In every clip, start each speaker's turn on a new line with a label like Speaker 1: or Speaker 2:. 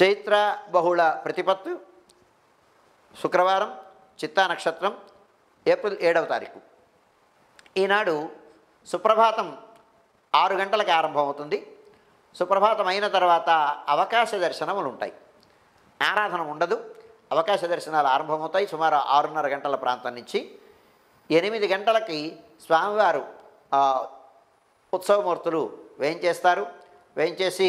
Speaker 1: చైత్ర బహుళ ప్రతిపత్తు శుక్రవారం చిత్తా నక్షత్రం ఏప్రిల్ ఏడవ తారీఖు ఈనాడు సుప్రభాతం ఆరు గంటలకు ఆరంభమవుతుంది సుప్రభాతం అయిన తర్వాత అవకాశ దర్శనములు ఉంటాయి ఆరాధన ఉండదు అవకాశ దర్శనాలు ఆరంభమవుతాయి సుమారు ఆరున్నర గంటల ప్రాంతం నుంచి ఎనిమిది గంటలకి స్వామివారు ఆ, ఉత్సవమూర్తులు వేయించేస్తారు వేయించేసి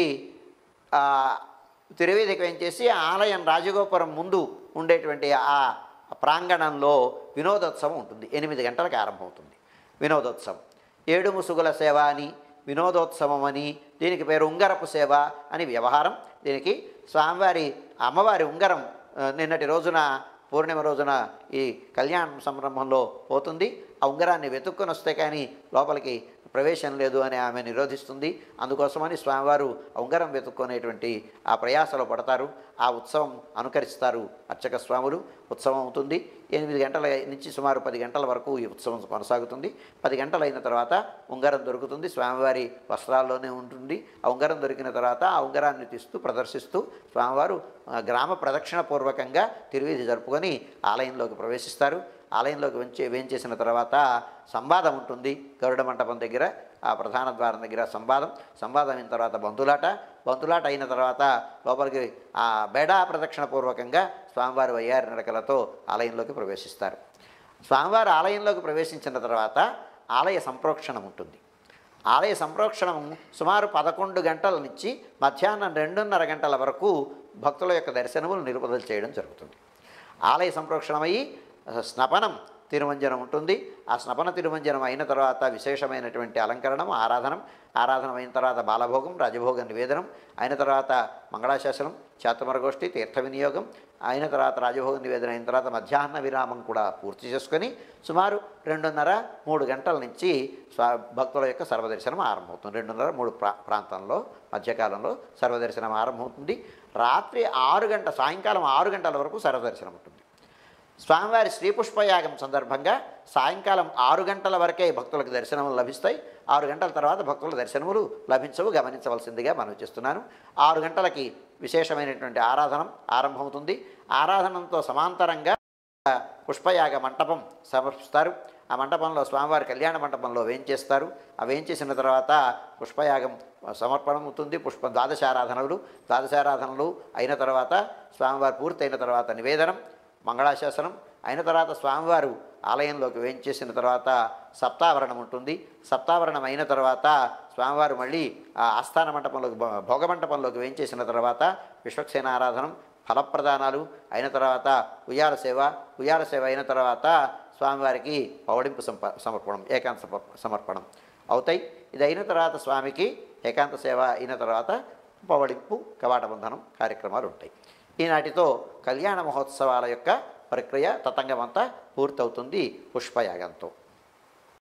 Speaker 1: ఆ, తిరువేదిక వేయించేసి ఆలయం రాజగోపురం ముందు ఉండేటువంటి ఆ ప్రాంగణంలో వినోదోత్సవం ఉంటుంది ఎనిమిది గంటలకు ఆరంభమవుతుంది వినోదోత్సవం ఏడు ముసుగుల సేవ అని వినోదోత్సవం అని దీనికి పేరు ఉంగరపు సేవ అని వ్యవహారం దీనికి స్వామివారి అమ్మవారి ఉంగరం ఆ, నిన్నటి రోజున పూర్ణిమ రోజున ఈ కళ్యాణ సంరంభంలో పోతుంది ఆ ఉంగరాన్ని వెతుక్కొని వస్తే కానీ లోపలికి ప్రవేశం లేదు అని ఆమె నిరోధిస్తుంది అందుకోసమని స్వామివారు ఆ ఉంగరం వెతుక్కునేటువంటి ఆ ప్రయాసలో పడతారు ఆ ఉత్సవం అనుకరిస్తారు అర్చక స్వాములు ఉత్సవం అవుతుంది ఎనిమిది గంటల నుంచి సుమారు పది గంటల వరకు ఈ ఉత్సవం కొనసాగుతుంది పది గంటలు అయిన తర్వాత ఉంగరం దొరుకుతుంది స్వామివారి వస్త్రాల్లోనే ఉంటుంది ఆ ఉంగరం దొరికిన తర్వాత ఆ ఉంగరాన్ని తీస్తూ ప్రదర్శిస్తూ స్వామివారు ఆ, గ్రామ ప్రదక్షిణ పూర్వకంగా తిరువీధి జరుపుకొని ఆలయంలోకి ప్రవేశిస్తారు ఆలయంలోకి వెంచి వేంచేసిన తర్వాత సంవాదం ఉంటుంది గరుడ మంటపం దగ్గర ఆ ప్రధాన ద్వారం దగ్గర సంవాదం సంవాదం అయిన తర్వాత బంతులాట బంతులాట అయిన తర్వాత లోపలికి ఆ బేడా ప్రదక్షిణ పూర్వకంగా స్వామివారి వయ్యారి నడకలతో ఆలయంలోకి ప్రవేశిస్తారు స్వామివారి ఆలయంలోకి ప్రవేశించిన తర్వాత ఆలయ సంప్రోక్షణం ఉంటుంది ఆలయ సంప్రోక్షణం సుమారు పదకొండు గంటల నుంచి మధ్యాహ్నం రెండున్నర గంటల వరకు భక్తుల యొక్క దర్శనములు నిలుపుదల చేయడం జరుగుతుంది ఆలయ సంప్రోక్షణమయ్యి ఆ, స్నపనం తిరుమంజనం ఉంటుంది ఆ స్నపన తిరుమంజనం అయిన తర్వాత విశేషమైనటువంటి అలంకరణం ఆరాధనం ఆరాధన అయిన తర్వాత బాలభోగం రాజభోగ నివేదనం అయిన తర్వాత మంగళాశాసనం చాతుమరగోష్ఠి తీర్థ వినియోగం అయిన తర్వాత రాజభోగ నివేదన అయిన తర్వాత మధ్యాహ్న విరామం కూడా పూర్తి చేసుకొని సుమారు రెండున్నర మూడు గంటల నుంచి స్వా భక్తుల యొక్క సర్వదర్శనం ఆరంభమవుతుంది రెండున్నర మూడు ప్రా ప్రాంతంలో మధ్యకాలంలో సర్వదర్శనం ఆరంభమవుతుంది రాత్రి ఆరు గంట సాయంకాలం ఆరు గంటల వరకు సర్వదర్శనం ఉంటుంది స్వామివారి శ్రీ పుష్పయాగం సందర్భంగా సాయంకాలం ఆరు గంటల వరకే భక్తులకు దర్శనములు లభిస్తాయి ఆరు గంటల తర్వాత భక్తుల దర్శనములు లభించవు గమనించవలసిందిగా మనం చేస్తున్నాను ఆరు గంటలకి విశేషమైనటువంటి ఆరాధనం ఆరంభమవుతుంది ఆరాధనంతో సమాంతరంగా పుష్పయాగ మంటపం సమర్పిస్తారు ఆ మంటపంలో స్వామివారి కళ్యాణ మంటపంలో వేంచేస్తారు ఆ వేంచేసిన తర్వాత పుష్పయాగం సమర్పణం అవుతుంది పుష్ప ద్వాదశారాధనలు ద్వాదశారాధనలు అయిన తర్వాత స్వామివారు పూర్తయిన తర్వాత నివేదనం మంగళాశాసనం అయిన తర్వాత స్వామివారు ఆలయంలోకి వేంచేసిన తర్వాత సప్తావరణం ఉంటుంది సప్తావరణం అయిన తర్వాత స్వామివారు మళ్ళీ ఆ ఆస్థాన మంటపంలోకి భో- భోగ మంటపంలోకి వేంచేసిన తర్వాత విశ్వక్సేన ఆరాధనం ఫలప్రదానాలు అయిన తర్వాత ఉయ్యాల సేవ ఉయ్యాల సేవ అయిన తర్వాత స్వామివారికి పౌడింపు సంప సమర్పణం ఏకాంత సమర్ప- సమర్పణం అవుతాయి ఇది అయిన తర్వాత స్వామికి ఏకాంత సేవ అయిన తర్వాత పవడింపు కవాట బంధనం కార్యక్రమాలు ఉంటాయి ఈనాటితో కళ్యాణ మహోత్సవాల యొక్క ప్రక్రియ తతంగమంతా పూర్తవుతుంది పుష్పయాగంతో